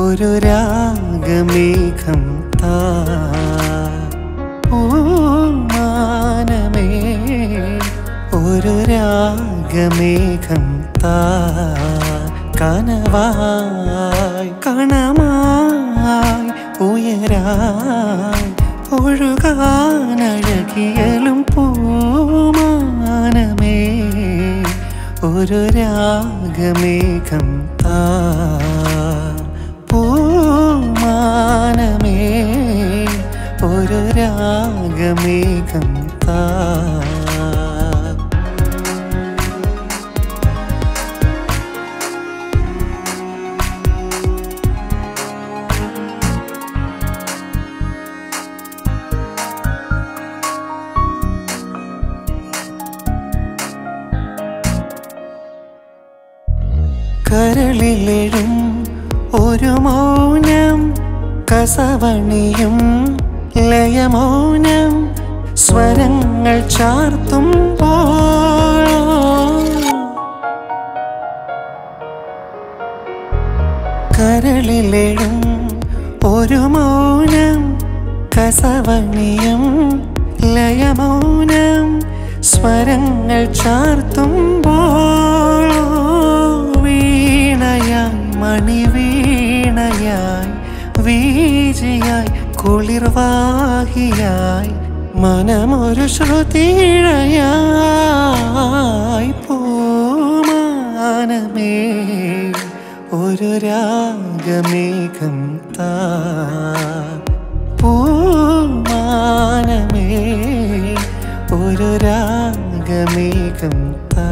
ഒരു രാഗമേഘം താ ഓമാനമേ ഒരു രാഗമേഘം താ കനവായി കണമായി ഉയരായി ഒഴുകാനഴകിയലും പൂമാനമേ ഒരു രാഗമേഘം താ പൂമാനമേ ഒരു രാഗമേഘം താ കരളിലെഴും ഒരു മൗനം കസവണിയും ലയമൗനം സ്വരങ്ങൾ ചാർത്തുമ്പോൾ കരളിലെഴും ഒരു മൗനം കസവണിയും ലയമൗനം സ്വരങ്ങൾ ചാർത്തുമ്പോൾ വീണയായി മണിവീണയായി വീജിയായി കുളിർവാഹിയായി മനമൊരു ശ്രുതിഴയായി പൂമാനമേ ഒരു രാഗമേഘം താ പൂമാനമേ ഒരു രാഗമേഘം താ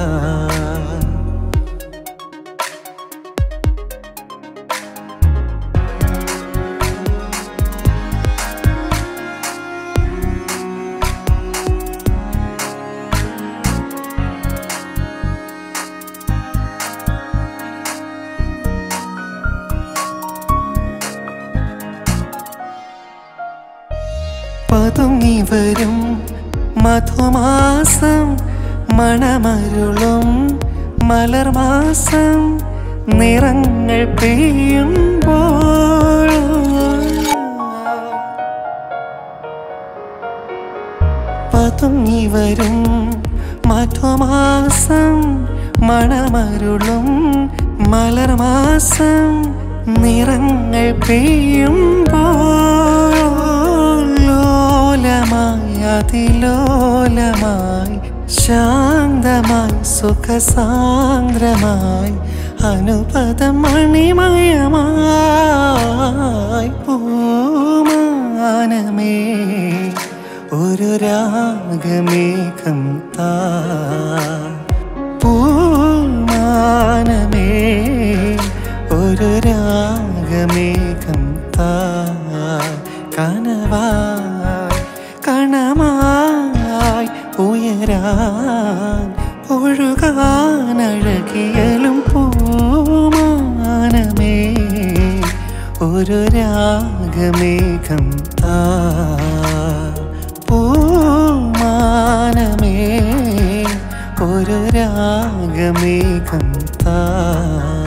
പതുങ്ങി വരും മധുമാസം മണമരുളും മലർമാസം നിറങ്ങൾ പെയ്യുമ്പോൾ പതുങ്ങി വരും മധുമാസം മണമരുളും മലർമാസം നിറങ്ങൾ പെയ്യുമ്പോൾ ലോലമായി അതിലോലമായി ശാന്തമായി സുഖസാന്ദ്രമായി അനുപദം മണിമയമായി പൂമാനമേ ഒരു രാഗമേഘം താ പൂമാനമേ ഒരു രാഗമേഘം താ കനവായി കണമായി ഉയരാൻ ഒഴുകാനഴകിയലും പൂമാനമേ ഒരു രാഗമേഘം താ പൂമാനമേ ഒരു രാഗമേഘം താ